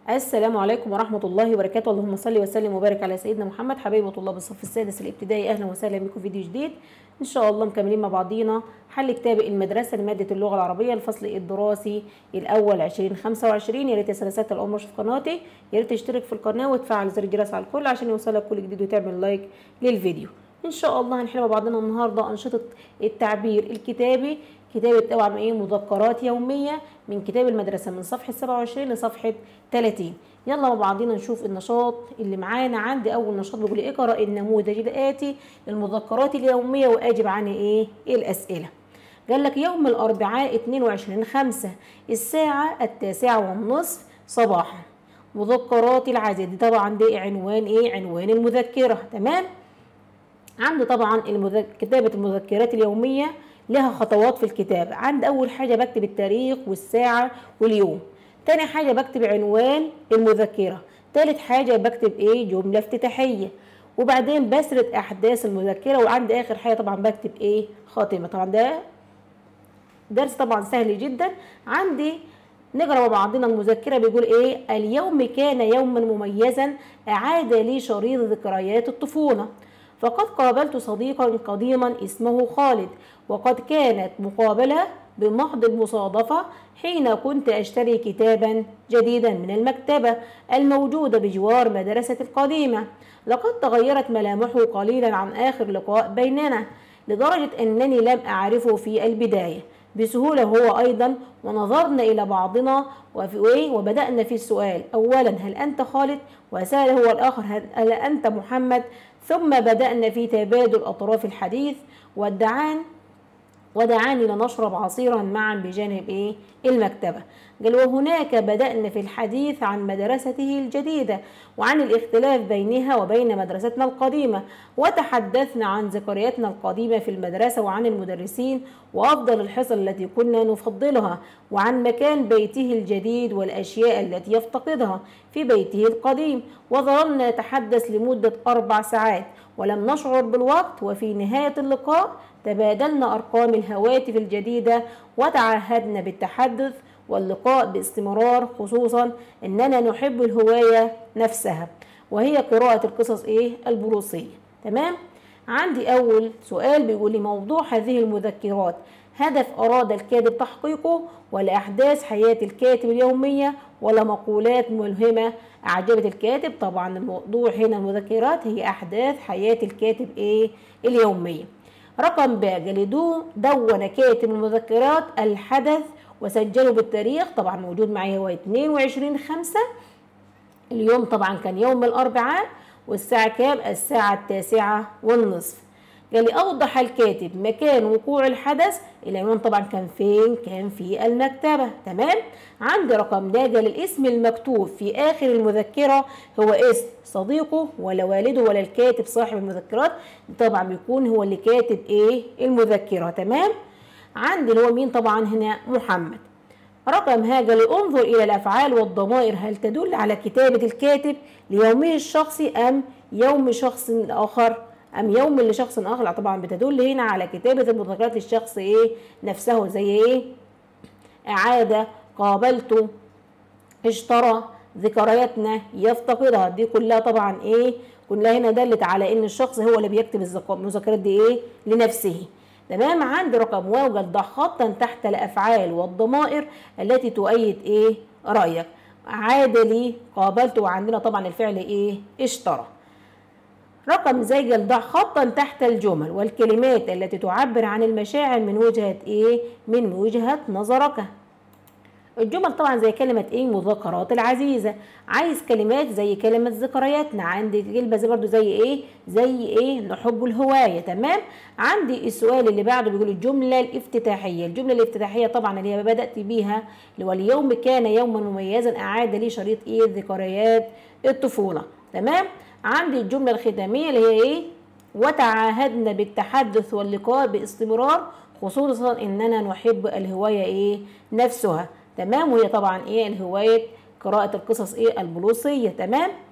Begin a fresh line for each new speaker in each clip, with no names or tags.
السلام عليكم ورحمة الله وبركاته اللهم صل وسلم وبارك على سيدنا محمد حبايب طلاب الصف السادس الابتدائي أهلا وسهلا بكم في فيديو جديد إن شاء الله مكملين مع بعضينا حل كتاب المدرسة لمادة اللغة العربية الفصل الدراسي الأول 2025 يا ريت يا سلاسات الأمر في قناتي يا ريت تشترك في القناة وتفعل زر الجرس على الكل عشان يوصلك كل جديد وتعمل لايك للفيديو إن شاء الله هنحل مع بعضنا النهاردة أنشطة التعبير الكتابي كتابة طبعا ايه مذكرات يومية من كتاب المدرسة من صفحة 27 لصفحة 30 يلا مع بعضينا نشوف النشاط اللي معانا عندي أول نشاط بيقول لي اقرأ النموذج الآتي للمذكرات اليومية وأجب عن ايه الأسئلة قال لك يوم الأربعاء 22 5 الساعة التاسعة والنصف صباحا مذكرات العزيز دي طبعا دي عنوان ايه عنوان المذكرة تمام عندي طبعا المذك... كتابة المذكرات اليومية لها خطوات في الكتابة عند أول حاجة بكتب التاريخ والساعة واليوم تاني حاجة بكتب عنوان المذكرة تالت حاجة بكتب ايه جملة افتتاحية وبعدين بسرد أحداث المذكرة وعند آخر حاجة طبعا بكتب ايه خاتمة طبعا ده درس طبعا سهل جدا عندي نقرا مع بعضنا المذكرة بيقول ايه اليوم كان يوما مميزا أعاد لي شريط ذكريات الطفولة فقد قابلت صديقا قديما اسمه خالد وقد كانت مقابلة بمحض المصادفة حين كنت أشتري كتابا جديدا من المكتبة الموجودة بجوار مدرستي القديمة لقد تغيرت ملامحه قليلا عن آخر لقاء بيننا لدرجة أنني لم أعرفه في البداية بسهولة هو أيضا ونظرنا إلى بعضنا وفي وبدأنا في السؤال أولا هل أنت خالد وسأل هو الآخر هل أنت محمد ثم بدأنا في تبادل أطراف الحديث والدعان ودعاني لنشرب عصيرا معا بجانب ايه المكتبة قال وهناك بدأنا في الحديث عن مدرسته الجديدة وعن الاختلاف بينها وبين مدرستنا القديمة وتحدثنا عن ذكرياتنا القديمة في المدرسة وعن المدرسين وأفضل الحصص التي كنا نفضلها وعن مكان بيته الجديد والأشياء التي يفتقدها في بيته القديم وظللنا نتحدث لمدة أربع ساعات ولم نشعر بالوقت وفي نهاية اللقاء تبادلنا أرقام الهواتف الجديدة وتعهدنا بالتحدث واللقاء باستمرار خصوصا أننا نحب الهواية نفسها وهي قراءة القصص إيه البروسية تمام عندي أول سؤال بيقول لي موضوع هذه المذكرات هدف أراد الكاتب تحقيقه ولا أحداث حياة الكاتب اليومية ولا مقولات ملهمة أعجبت الكاتب طبعا الموضوع هنا المذكرات هي أحداث حياة الكاتب إيه اليومية رقم ب جلدوه دون كاتب المذكرات الحدث وسجله بالتاريخ طبعا موجود معي هو 22 5 اليوم طبعا كان يوم الأربعاء والساعة كام؟ الساعة التاسعة والنصف قال لي أوضح الكاتب مكان وقوع الحدث العنوان طبعا كان فين؟ كان في المكتبة تمام؟ عندي رقم ده قال الاسم المكتوب في آخر المذكرة هو اسم صديقه ولا والده ولا الكاتب صاحب المذكرات طبعا بيكون هو اللي كاتب ايه؟ المذكرة تمام؟ عندي اللي هو مين طبعا هنا محمد رقم ها قال انظر إلى الأفعال والضمائر هل تدل على كتابة الكاتب ليومه الشخصي أم يوم شخص آخر أم يوم لشخص آخر لا طبعا بتدل هنا على كتابة المذكرات للشخص إيه نفسه زي إيه إعادة قابلته اشترى ذكرياتنا يفتقدها دي كلها طبعا إيه كلها هنا دلت على إن الشخص هو اللي بيكتب المذكرات دي إيه لنفسه تمام عندي رقم واو قال ضع خطا تحت الافعال والضمائر التي تؤيد ايه رايك عاد لي قابلت وعندنا طبعا الفعل ايه اشترى رقم زي قال ضع خطا تحت الجمل والكلمات التي تعبر عن المشاعر من وجهه ايه من وجهه نظرك الجمل طبعا زي كلمة ايه مذكرات العزيزة عايز كلمات زي كلمة ذكرياتنا عندي كلمة زي برضو زي ايه زي ايه نحب الهواية تمام عندي السؤال اللي بعده بيقول الجملة الافتتاحية الجملة الافتتاحية طبعا اللي هي بدأت بيها اللي هو اليوم كان يوما مميزا أعاد لي شريط ايه ذكريات الطفولة تمام عندي الجملة الختامية اللي هي ايه وتعاهدنا بالتحدث واللقاء باستمرار خصوصا اننا نحب الهواية ايه نفسها تمام وهي طبعا ايه الهوايه قراءه القصص ايه البوليسيه تمام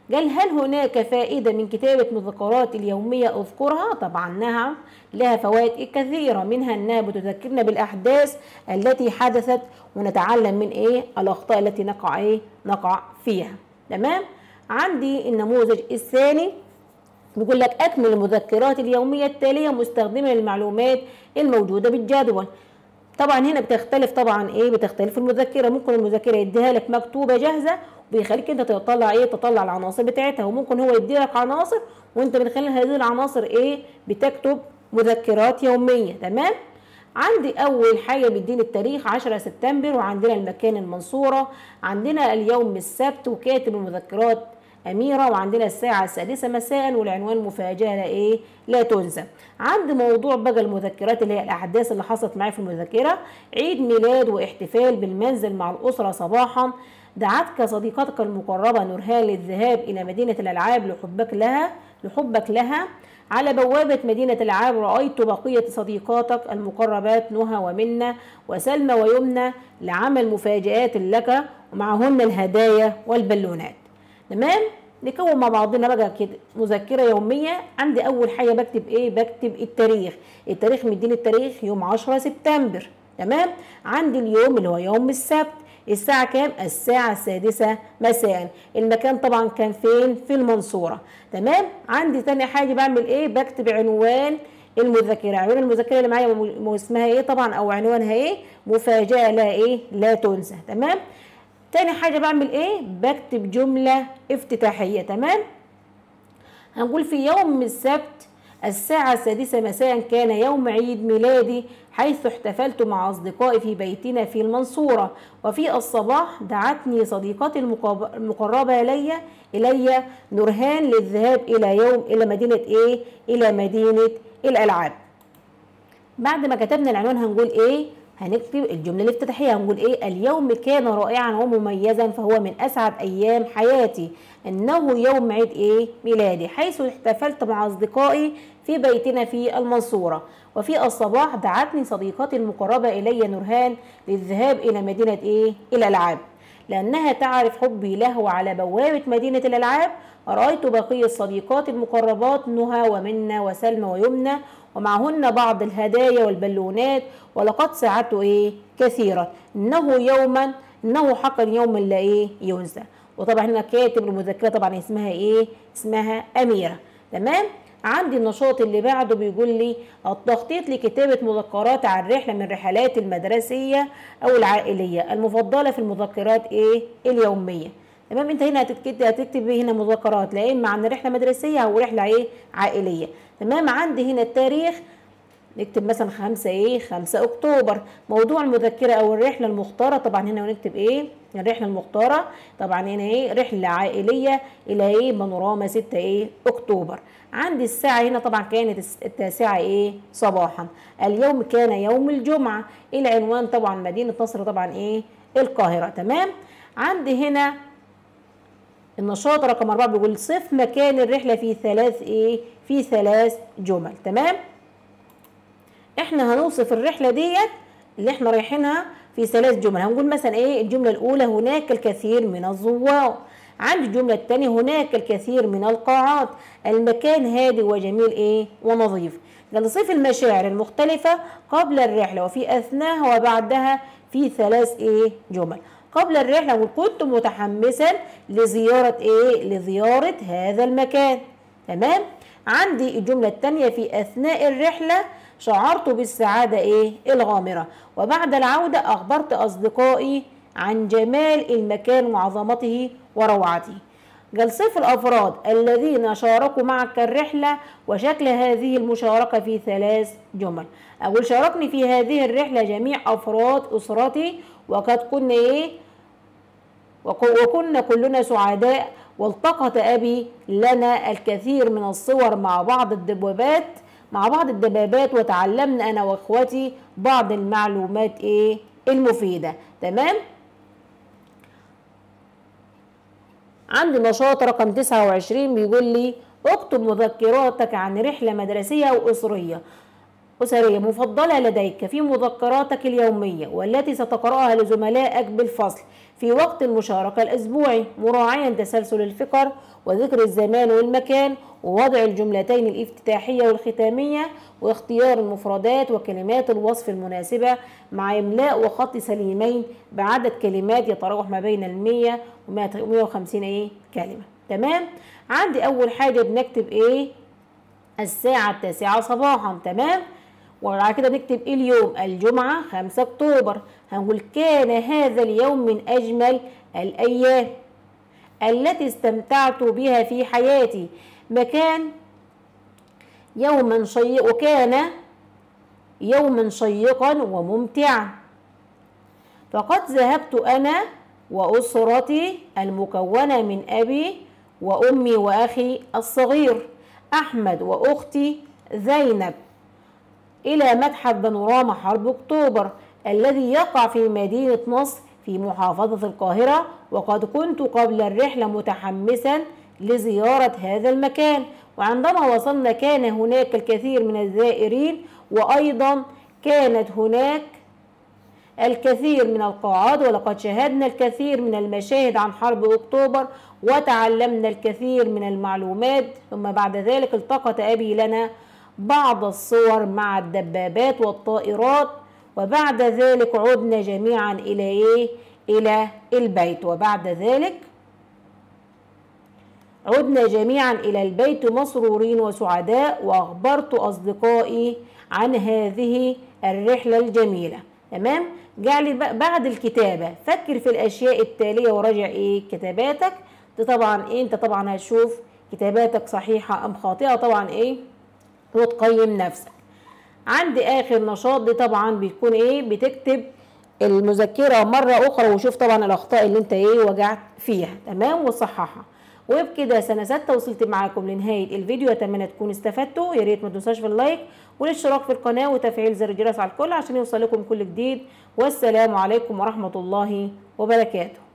قال هل هناك فائدة من كتابة مذكرات اليومية أذكرها؟ طبعا نعم لها فوائد كثيرة منها أنها بتذكرنا بالأحداث التي حدثت ونتعلم من إيه الأخطاء التي نقع إيه نقع فيها تمام؟ عندي النموذج الثاني بيقول لك أكمل المذكرات اليومية التالية مستخدمة للمعلومات الموجودة بالجدول طبعا هنا بتختلف طبعا ايه بتختلف المذكره ممكن المذكره يديها لك مكتوبه جاهزه وبيخليك انت تطلع ايه تطلع العناصر بتاعتها وممكن هو يدي لك عناصر وانت من خلال هذه العناصر ايه بتكتب مذكرات يوميه تمام عندي اول حاجه بيديني التاريخ 10 سبتمبر وعندنا المكان المنصوره عندنا اليوم السبت وكاتب المذكرات أميرة وعندنا الساعة السادسة مساء والعنوان مفاجأة لا إيه لا تنسى عند موضوع بقى المذكرات اللي هي الأحداث اللي حصلت معايا في المذكرة عيد ميلاد واحتفال بالمنزل مع الأسرة صباحا دعتك صديقتك المقربة نورهان للذهاب إلى مدينة الألعاب لحبك لها لحبك لها على بوابة مدينة الألعاب رأيت بقية صديقاتك المقربات نهى ومنى وسلمى ويمنى لعمل مفاجآت لك ومعهن الهدايا والبالونات تمام نكون مع بعضنا بقى كده مذكره يوميه عندي اول حاجه بكتب ايه بكتب التاريخ التاريخ مديني التاريخ يوم 10 سبتمبر تمام عندي اليوم اللي هو يوم السبت الساعة كام؟ الساعة السادسة مساء المكان طبعا كان فين؟ في المنصورة تمام؟ عندي تاني حاجة بعمل ايه؟ بكتب عنوان المذكرة عنوان المذكرة اللي معايا اسمها ايه طبعا او عنوانها ايه؟ مفاجأة لا ايه؟ لا تنسى تمام؟ تاني حاجة بعمل ايه بكتب جملة افتتاحية تمام هنقول في يوم السبت الساعة السادسة مساء كان يوم عيد ميلادي حيث احتفلت مع أصدقائي في بيتنا في المنصورة وفي الصباح دعتني صديقتي المقربة إلي إلي نورهان للذهاب إلى يوم إلى مدينة إيه؟ إلى مدينة الألعاب بعد ما كتبنا العنوان هنقول إيه؟ هنكتب الجملة الافتتاحية هنقول ايه اليوم كان رائعا ومميزا فهو من اسعد ايام حياتي انه يوم عيد ايه ميلادي حيث احتفلت مع اصدقائي في بيتنا في المنصورة وفي الصباح دعتني صديقتي المقربة الي نورهان للذهاب الى مدينة ايه الالعاب لانها تعرف حبي له وعلى بوابة مدينة الالعاب رأيت بقية صديقاتي المقربات نهى ومنى وسلمى ويمنى ومعهن بعض الهدايا والبالونات ولقد سعدت ايه كثيرا انه يوما انه حقا يوم لا ايه ينسى وطبعا هنا كاتب المذكره طبعا اسمها ايه اسمها اميره تمام عندي النشاط اللي بعده بيقول لي التخطيط لكتابة مذكرات عن رحلة من رحلات المدرسية أو العائلية المفضلة في المذكرات إيه اليومية تمام انت هنا هتكتب هتكتب هنا مذكرات لا اما عن رحله مدرسيه او رحله ايه عائليه تمام عندي هنا التاريخ نكتب مثلا خمسة ايه خمسة اكتوبر موضوع المذكرة او الرحلة المختارة طبعا هنا نكتب ايه الرحلة المختارة طبعا هنا ايه رحلة عائلية الى ايه بانوراما ستة ايه اكتوبر عندي الساعة هنا طبعا كانت التاسعة ايه صباحا اليوم كان يوم الجمعة العنوان طبعا مدينة نصر طبعا ايه القاهرة تمام عندي هنا النشاط رقم أربعة بيقول صف مكان الرحلة في ثلاث إيه؟ في ثلاث جمل تمام؟ إحنا هنوصف الرحلة ديت اللي إحنا رايحينها في ثلاث جمل هنقول مثلا إيه الجملة الأولى هناك الكثير من الزوار عند الجملة الثانية هناك الكثير من القاعات المكان هادئ وجميل إيه؟ ونظيف قال صف المشاعر المختلفة قبل الرحلة وفي أثناءها وبعدها في ثلاث إيه؟ جمل قبل الرحلة وكنت متحمسا لزيارة ايه لزيارة هذا المكان تمام عندي الجملة الثانية في أثناء الرحلة شعرت بالسعادة ايه الغامرة وبعد العودة أخبرت أصدقائي عن جمال المكان وعظمته وروعته قال صف الأفراد الذين شاركوا معك الرحلة وشكل هذه المشاركة في ثلاث جمل أقول شاركني في هذه الرحلة جميع أفراد أسرتي وقد كنا إيه وكنا كلنا سعداء والتقط أبي لنا الكثير من الصور مع بعض الدبابات مع بعض الدبابات وتعلمنا أنا وإخوتي بعض المعلومات إيه المفيدة تمام عندي نشاط رقم 29 بيقول لي اكتب مذكراتك عن رحلة مدرسية أو أسرية أسرية مفضلة لديك في مذكراتك اليومية والتي ستقرأها لزملائك بالفصل في وقت المشاركة الأسبوعي مراعيا تسلسل الفكر وذكر الزمان والمكان ووضع الجملتين الافتتاحية والختامية واختيار المفردات وكلمات الوصف المناسبة مع إملاء وخط سليمين بعدد كلمات يتراوح ما بين المية ومية وخمسين إيه كلمة تمام عندي أول حاجة بنكتب إيه الساعة التاسعة صباحا تمام وبعد كده نكتب اليوم الجمعة 5 أكتوبر هنقول كان هذا اليوم من أجمل الأيام التي استمتعت بها في حياتي مكان يوما شيق وكان يوما شيقا وممتعا فقد ذهبت أنا وأسرتي المكونة من أبي وأمي وأخي الصغير أحمد وأختي زينب إلى متحف بانوراما حرب أكتوبر الذي يقع في مدينة نصر في محافظة القاهرة وقد كنت قبل الرحلة متحمسا لزيارة هذا المكان وعندما وصلنا كان هناك الكثير من الزائرين وأيضا كانت هناك الكثير من القاعات ولقد شاهدنا الكثير من المشاهد عن حرب أكتوبر وتعلمنا الكثير من المعلومات ثم بعد ذلك التقط أبي لنا بعض الصور مع الدبابات والطائرات وبعد ذلك عدنا جميعا إلى إيه؟ إلى البيت وبعد ذلك عدنا جميعا إلى البيت مسرورين وسعداء وأخبرت أصدقائي عن هذه الرحلة الجميلة تمام جعل بعد الكتابة فكر في الأشياء التالية وراجع إيه كتاباتك ده طبعا إيه أنت طبعا هتشوف كتاباتك صحيحة أم خاطئة طبعا إيه وتقيم نفسك عندي آخر نشاط دي طبعا بيكون إيه بتكتب المذكرة مرة أخرى وشوف طبعا الأخطاء اللي أنت إيه وجعت فيها تمام وصححها وبكده سنة ستة وصلت معاكم لنهاية الفيديو أتمنى تكونوا استفدتوا يا ريت ما تنساش في اللايك والاشتراك في القناة وتفعيل زر الجرس على الكل عشان يوصل لكم كل جديد والسلام عليكم ورحمة الله وبركاته